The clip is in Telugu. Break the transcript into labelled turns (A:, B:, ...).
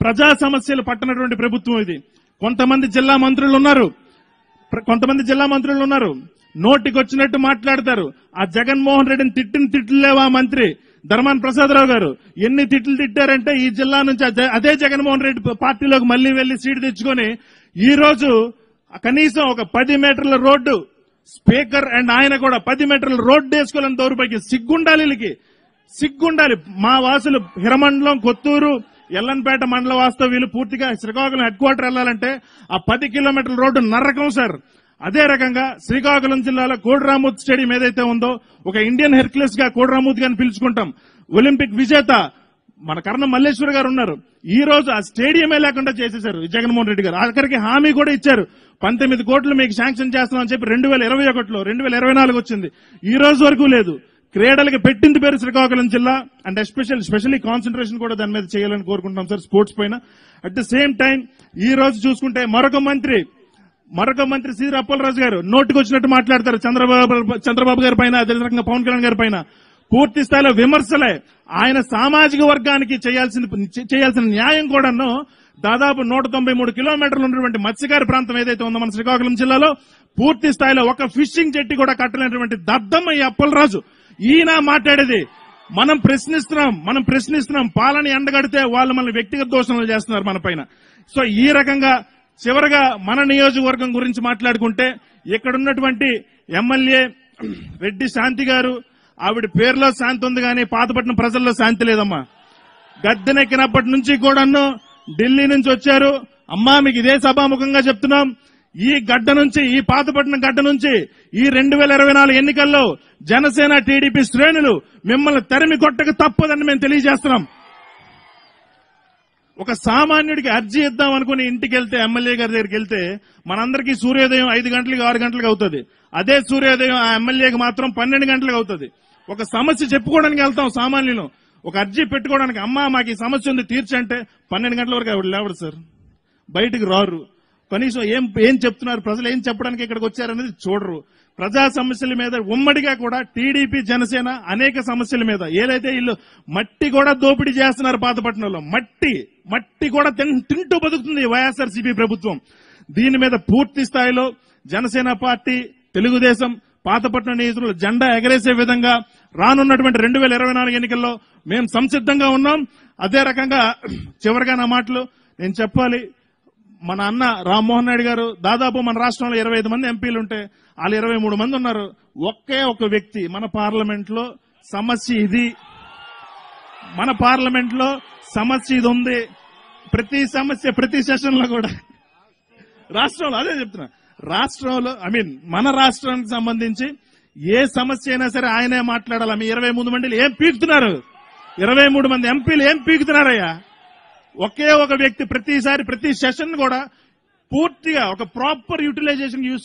A: ప్రజా సమస్యలు పట్టనటువంటి ప్రభుత్వం ఇది కొంతమంది జిల్లా మంత్రులు ఉన్నారు ప్ర- కొంతమంది జిల్లా మంత్రులు ఉన్నారు నోటికి వచ్చినట్టు మాట్లాడతారు ఆ జగన్మోహన్ రెడ్డిని తిట్టిన తిట్లు లేవా మంత్రి ధర్మాన్ ప్రసాదరావు గారు ఎన్ని తిట్లు తిట్టారంటే ఈ జిల్లా నుంచి ఆ జ- అదే జగన్మోహన్ రెడ్డి పార్టీలోకి మళ్లీ వెళ్లి సీటు తెచ్చుకొని ఈ రోజు కనీసం ఒక పది మీటర్ల రోడ్డు స్పీకర్ అండ్ ఆయన కూడా పది మీటర్ల రోడ్డు వేసుకోవాలని దౌర్భాగ్యం సిగ్గుండాలి వీళ్ళకి సిగ్గుండాలి మా వాసులు హిరమండలం కొత్తూరు ఎల్లంపేట మండల వాస్తవ వీళ్ళు పూర్తిగా శ్రీకాకుళం హెడ్ క్వార్టర్ వెళ్ళాలంటే ఆ పది కిలోమీటర్ల రోడ్డు నరకం సార్ అదే రకంగా శ్రీకాకుళం జిల్లాలో కోడిరామూత్ స్టేడియం ఏదైతే ఉందో ఒక ఇండియన్ హెర్క్యులస్ గా కోడిరామూత్ గాని పిలుచుకుంటాం ఒలింపిక్ విజేత మన కర్ణ మల్లేశ్వర్ గారు ఉన్నారు ఈ రోజు ఆ స్టేడియమే లేకుండా చేసేశారు ఈ జగన్మోహన్ రెడ్డి గారు అక్కడికి హామీ కూడా ఇచ్చారు పంతొమ్మిది కోట్లు మీకు శాంక్షన్ చేస్తామని చెప్పి రెండు వేల ఇరవై ఒకటిలో రెండు వేల ఇరవై నాలుగు వచ్చింది ఈ రోజు వరకు లేదు క్రీడలకి పెట్టింది పేరు శ్రీకాకుళం జిల్లా అండ్ ఎస్పెషల్ స్పెషల్లీ కాన్సన్ట్రేషన్ కూడా దాని మీద చేయాలని కోరుకుంటున్నాం సార్ స్పోర్ట్స్ పైన అట్ ద సేమ్ టైం ఈ రోజు చూసుకుంటే మరొక మంత్రి మరొక మంత్రి శ్రీ అప్పలరాజు గారు నోటికి వచ్చినట్టు మాట్లాడతారు చంద్రబాబు చంద్రబాబు గారి పైన అదే రకంగా పవన్ కళ్యాణ్ గారి పైన పూర్తి స్థాయిలో విమర్శలే ఆయన సామాజిక వర్గానికి చేయాల్సిన చేయాల్సిన న్యాయం కూడాను దాదాపు నూట తొంభై మూడు కిలోమీటర్లు ఉన్నటువంటి మత్స్యకార ప్రాంతం ఏదైతే ఉందో మన శ్రీకాకుళం జిల్లాలో పూర్తి స్థాయిలో ఒక ఫిషింగ్ జట్టి కూడా కట్టలేనటువంటి దద్దమ్మ ఈ అప్పలరాజు ఈయన మాట్లాడేది మనం ప్రశ్నిస్తున్నాం మనం ప్రశ్నిస్తున్నాం పాలన ఎండగడితే వాళ్ళు మన వ్యక్తిగత దోషణలు చేస్తున్నారు మన పైన సో ఈ రకంగా చివరగా మన నియోజకవర్గం గురించి మాట్లాడుకుంటే ఇక్కడ ఉన్నటువంటి ఎమ్మెల్యే రెడ్డి శాంతి గారు ఆవిడ పేరులో శాంతి ఉంది కానీ పాతపట్నం ప్రజల్లో శాంతి లేదమ్మా గద్దెనెక్కినప్పటి నుంచి కూడాను ఢిల్లీ నుంచి వచ్చారు అమ్మా మీకు ఇదే సభాముఖంగా చెప్తున్నాం ఈ గడ్డ నుంచి ఈ పాతపట్నం గడ్డ నుంచి ఈ రెండు వేల ఇరవై నాలుగు ఎన్నికల్లో జనసేన టీడీపీ శ్రేణులు మిమ్మల్ని తరిమి కొట్టక తప్పదని మేము తెలియజేస్తున్నాం ఒక సామాన్యుడికి అర్జీ ఇద్దాం అనుకుని ఇంటికి వెళ్తే ఎమ్మెల్యే గారి దగ్గరికి వెళ్తే మనందరికీ సూర్యోదయం ఐదు గంటలకి ఆరు గంటలకు అవుతుంది అదే సూర్యోదయం ఆ ఎమ్మెల్యేకి మాత్రం పన్నెండు గంటలకు అవుతుంది ఒక సమస్య చెప్పుకోవడానికి వెళ్తాం సామాన్యులు ఒక అర్జీ పెట్టుకోవడానికి అమ్మా మాకు ఈ సమస్య ఉంది తీర్చంటే పన్నెండు గంటల వరకు ఆవిడ లేవడు సార్ బయటకు రారు కనీసం ఏం ఏం చెప్తున్నారు ప్రజలు ఏం చెప్పడానికి ఇక్కడికి వచ్చారనేది చూడరు ప్రజా సమస్యల మీద ఉమ్మడిగా కూడా టీడీపీ జనసేన అనేక సమస్యల మీద ఏదైతే వీళ్ళు మట్టి కూడా దోపిడీ చేస్తున్నారు పాతపట్నంలో మట్టి మట్టి కూడా తిన్- తింటూ బతుకుతుంది వైఎస్ఆర్సీపీ ప్రభుత్వం దీని మీద పూర్తి స్థాయిలో జనసేన పార్టీ తెలుగుదేశం పాతపట్నం నియోజకవర్గంలో జెండా ఎగరేసే విధంగా రానున్నటువంటి రెండు వేల ఇరవై నాలుగు ఎన్నికల్లో మేము సంసిద్ధంగా ఉన్నాం అదే రకంగా చివరిగా నా మాటలు నేను చెప్పాలి మన అన్న రామ్మోహన్ నాయుడు గారు దాదాపు మన రాష్ట్రంలో ఇరవై ఐదు మంది ఎంపీలు ఉంటే వాళ్ళు ఇరవై మూడు మంది ఉన్నారు ఒకే ఒక వ్యక్తి మన పార్లమెంట్ లో సమస్య ఇది మన పార్లమెంట్ లో సమస్య ఇది ఉంది ప్రతి సమస్య ప్రతి సెషన్ లో కూడా రాష్ట్రంలో అదే చెప్తున్నా రాష్ట్రంలో ఐ మీన్ మన రాష్ట్రానికి సంబంధించి ఏ సమస్య అయినా సరే ఆయనే మాట్లాడాలి మీ ఇరవై మూడు మందిలు ఏం పీకుతున్నారు ఇరవై మూడు మంది ఎంపీలు ఏం పీకుతున్నారయ్యా ఒకే ఒక వ్యక్తి ప్రతిసారి ప్రతి సెషన్ కూడా పూర్తిగా ఒక ప్రాపర్ యూటిలైజేషన్ యూజ్